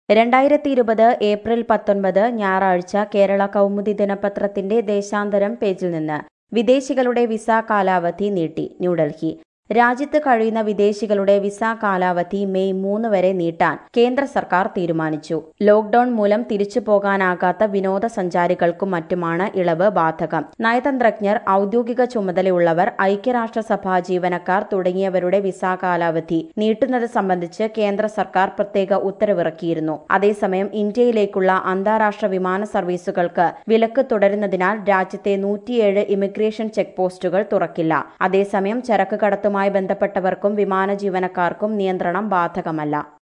രണ്ടായിരത്തി ഇരുപത് ഏപ്രിൽ പത്തൊൻപത് ഞായറാഴ്ച കേരള കൗമുദി ദിനപത്രത്തിന്റെ ദേശാന്തരം പേജിൽ നിന്ന് വിദേശികളുടെ വിസ കാലാവധി നീട്ടി ന്യൂഡൽഹി രാജ്യത്ത് കഴിയുന്ന വിദേശികളുടെ വിസ കാലാവധി മെയ് മൂന്ന് വരെ നീട്ടാൻ കേന്ദ്ര സർക്കാർ തീരുമാനിച്ചു ലോക്ഡൌൺ മൂലം തിരിച്ചു പോകാനാകാത്ത വിനോദസഞ്ചാരികൾക്കും മറ്റുമാണ് ഇളവ് ബാധകം നയതന്ത്രജ്ഞർ ഔദ്യോഗിക ചുമതലയുള്ളവർ ഐക്യരാഷ്ട്രസഭാ ജീവനക്കാർ തുടങ്ങിയവരുടെ വിസ കാലാവധി നീട്ടുന്നത് സംബന്ധിച്ച് കേന്ദ്ര സർക്കാർ പ്രത്യേക ഉത്തരവിറക്കിയിരുന്നു അതേസമയം ഇന്ത്യയിലേക്കുള്ള അന്താരാഷ്ട്ര വിമാന സർവീസുകൾക്ക് വിലക്ക് തുടരുന്നതിനാൽ രാജ്യത്തെ നൂറ്റിയേഴ് ഇമിഗ്രേഷൻ ചെക്ക് പോസ്റ്റുകൾ തുറക്കില്ല അതേസമയം ചരക്ക് കടത്തുമായി ബന്ധപ്പെട്ടവർക്കും വിമാന ജീവനക്കാർക്കും നിയന്ത്രണം ബാധകമല്ല